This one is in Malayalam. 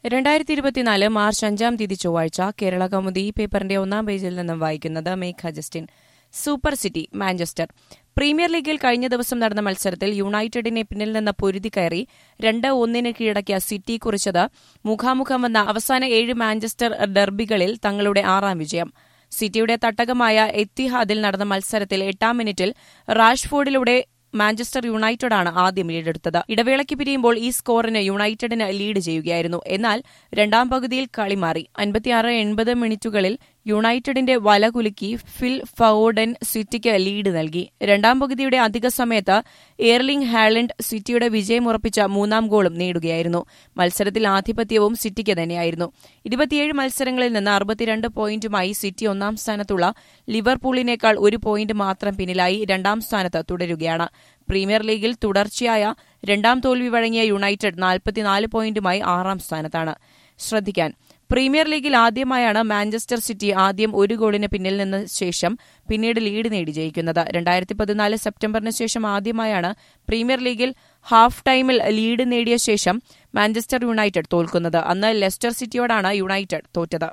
രണ്ടായിരത്തി ഇരുപത്തിനാല് മാർച്ച് അഞ്ചാം തീയതി ചൊവ്വാഴ്ച കേരള കൗമുദി ഈ പേപ്പറിന്റെ ഒന്നാം പേജിൽ നിന്നും വായിക്കുന്നത് Megha Justin super City Manchester premier ലീഗിൽ കഴിഞ്ഞ ദിവസം നടന്ന മത്സരത്തിൽ യുണൈറ്റഡിനെ പിന്നിൽ നിന്ന് പൊരുതി കയറി രണ്ട് ഒന്നിന് കീഴടക്കിയ സിറ്റി കുറിച്ചത് മുഖാമുഖം വന്ന അവസാന ഏഴ് മാഞ്ചസ്റ്റർ ഡെർബികളിൽ തങ്ങളുടെ ആറാം വിജയം സിറ്റിയുടെ തട്ടകമായ എത്തിഹാദിൽ നടന്ന മത്സരത്തിൽ എട്ടാം മിനിറ്റിൽ റാഷ്ഫോർഡിലൂടെ മാഞ്ചസ്റ്റർ യുണൈറ്റഡാണ് ആദ്യം ലീഡെടുത്തത് ഇടവേളയ്ക്ക് പിരിയുമ്പോൾ ഈ സ്കോറിന് യുണൈറ്റഡിന് ലീഡ് ചെയ്യുകയായിരുന്നു എന്നാൽ രണ്ടാം പകുതിയിൽ കളി മാറി അൻപത്തിയാറ് എൺപത് മിനിറ്റുകളിൽ യുണൈറ്റഡിന്റെ വല കുലുക്കി ഫിൽ ഫൌഡൻ സിറ്റിക്ക് ലീഡ് നൽകി രണ്ടാം പകുതിയുടെ അധിക സമയത്ത് എയർലിംഗ് ഹാലൻഡ് സിറ്റിയുടെ വിജയമുറപ്പിച്ച മൂന്നാം ഗോളും നേടുകയായിരുന്നു മത്സരത്തിൽ ആധിപത്യവും സിറ്റിക്ക് തന്നെയായിരുന്നു ഇരുപത്തിയേഴ് മത്സരങ്ങളിൽ നിന്ന് അറുപത്തിരണ്ട് പോയിന്റുമായി സിറ്റി ഒന്നാം സ്ഥാനത്തുള്ള ലിവർപൂളിനേക്കാൾ ഒരു പോയിന്റ് മാത്രം പിന്നിലായി രണ്ടാം സ്ഥാനത്ത് തുടരുകയാണ് പ്രീമിയർ ലീഗിൽ തുടർച്ചയായ രണ്ടാം തോൽവി വഴങ്ങിയ യുണൈറ്റഡ് നാൽപ്പത്തിനാല് പോയിന്റുമായി ആറാം സ്ഥാനത്താണ് ശ്രദ്ധിക്കാൻ പ്രീമിയർ ലീഗിൽ ആദ്യമായാണ് മാഞ്ചസ്റ്റർ സിറ്റി ആദ്യം ഒരു ഗോളിന് പിന്നിൽ നിന്ന് ശേഷം പിന്നീട് ലീഡ് നേടി ജയിക്കുന്നത് രണ്ടായിരത്തി പതിനാല് സെപ്റ്റംബറിന് ശേഷം ആദ്യമായാണ് പ്രീമിയർ ലീഗിൽ ഹാഫ് ടൈമിൽ ലീഡ് നേടിയ ശേഷം മാഞ്ചസ്റ്റർ യുണൈറ്റഡ് തോൽക്കുന്നത് അന്ന് ലെസ്റ്റർ സിറ്റിയോടാണ് യുണൈറ്റഡ് തോറ്റത്